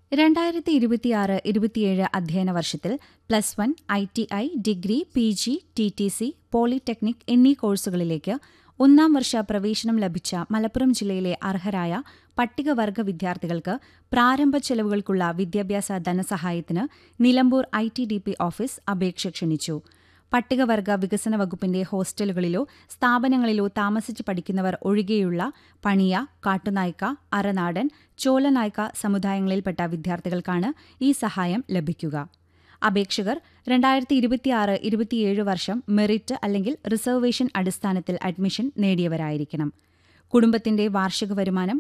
രണ്ടായിരത്തി ഇരുപത്തിയാറ് ഇരുപത്തിയേഴ് അധ്യയന വർഷത്തിൽ plus one I T I degree P G T T C polytechnic എന്നീ കോഴ്സുകളിലേക്ക് ഒന്നാം വർഷ പ്രവേശനം ലഭിച്ച മലപ്പുറം ജില്ലയിലെ അർഹരായ പട്ടികവർഗ വിദ്യാർത്ഥികൾക്ക് പ്രാരംഭ ചെലവുകൾക്കുള്ള വിദ്യാഭ്യാസ ധനസഹായത്തിന് Nilambur I T D P office അപേക്ഷ ക്ഷണിച്ചു പട്ടികവർഗ വികസന വകുപ്പിന്റെ ഹോസ്റ്റലുകളിലോ സ്ഥാപനങ്ങളിലോ താമസിച്ച് പഠിക്കുന്നവർ ഒഴികെയുള്ള പണിയ കാട്ടുനായ്ക്ക അറനാടൻ ചോലനായ്ക്ക സമുദായങ്ങളിൽപ്പെട്ട വിദ്യാർത്ഥികൾക്കാണ് ഈ സഹായം ലഭിക്കുക അപേക്ഷകർ രണ്ടായിരത്തി ഇരുപത്തിയാറ് ഇരുപത്തിയേഴ് വർഷം മെറിറ്റ് അല്ലെങ്കിൽ റിസർവേഷൻ അടിസ്ഥാനത്തിൽ അഡ്മിഷൻ നേടിയവരായിരിക്കണം കുടുംബത്തിന്റെ വാർഷിക വരുമാനം